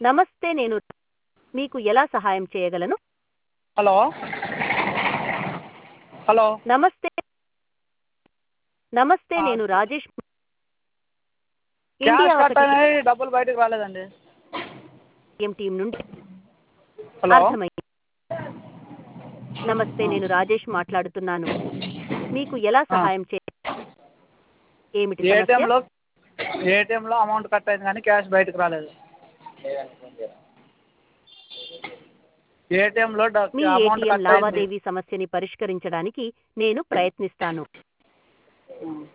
నమస్తే నేను మీకు ఎలా సహాయం చేయగలను హలో హలో నమస్తే నమస్తే ఆ. నేను రాజేష్ క్యాష్ ఇండియా కట్ ఒకటి అయినాయి డబ్బులు బయటకు రాలేదండి ఏం టీం నుండి హలో అర్థమైంది నమస్తే నేను రాజేష్ మాట్లాడుతున్నాను మీకు ఎలా సహాయం చే ఏమిటి సమస్య ఏటీఎంలో ఏటీఎంలో అమౌంట్ కట్ అయింది కానీ క్యాష్ బయటకు రాలేదు ఏటీఎంలో మీ అమౌంట్ ఏటీఎం కట్ అయింది లావాదేవీ సమస్యని పరిష్కరించడానికి నేను ప్రయత్నిస్తాను